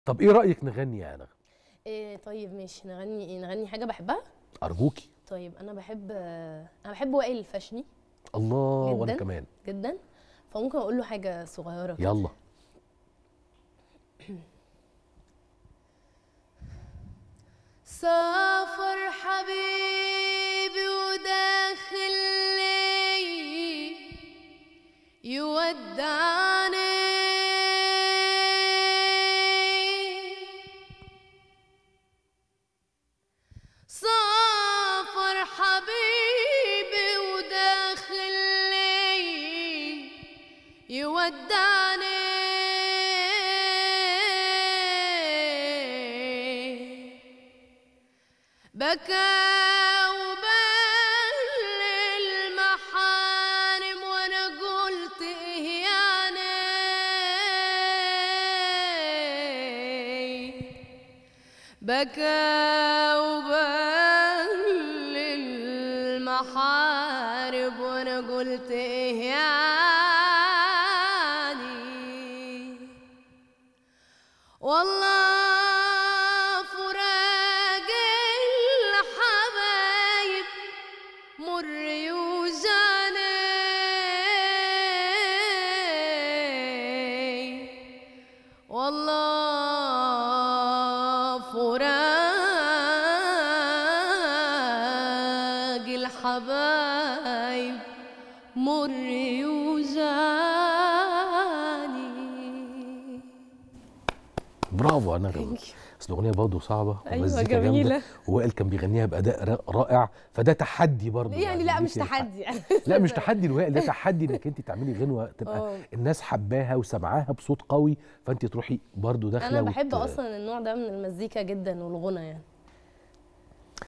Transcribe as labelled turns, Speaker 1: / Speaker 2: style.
Speaker 1: طب ايه رايك نغني يا نغم
Speaker 2: إيه طيب ماشي نغني ايه نغني حاجه بحبها
Speaker 1: ارجوكي
Speaker 2: طيب انا بحب انا بحب وائل الفاشني
Speaker 1: الله وانا
Speaker 2: جداً.
Speaker 1: كمان
Speaker 2: جدا فممكن اقول له حاجه صغيره كده.
Speaker 1: يلا
Speaker 2: سافر حبيبي وداخل لي يودعني سافر حبيبي وداخل لي يودعني بكى وبل المحارم وانا قلت ايه يعني بكى وبل المحارب وانا قلت ايه يعني والله فراق الحبايب مر يوجعني والله فراق الحبايب مر يوجعني
Speaker 1: برافو يا نغم بس الاغنيه برضه صعبه
Speaker 2: أيوة،
Speaker 1: ومزيكا جامدة،
Speaker 2: جميلة.
Speaker 1: ووائل كان بيغنيها باداء را- رائع فده تحدي برضه
Speaker 2: يعني لا مش
Speaker 1: ليكي الحق.
Speaker 2: تحدي يعني
Speaker 1: لا مش تحدي لوائل ده تحدي انك انت تعملي غنوه تبقى
Speaker 2: اه.
Speaker 1: الناس حباها وسمعاها بصوت قوي فانت تروحي برضه داخله
Speaker 2: انا بحب
Speaker 1: وت-
Speaker 2: اصلا النوع ده من المزيكا جدا والغنى يعني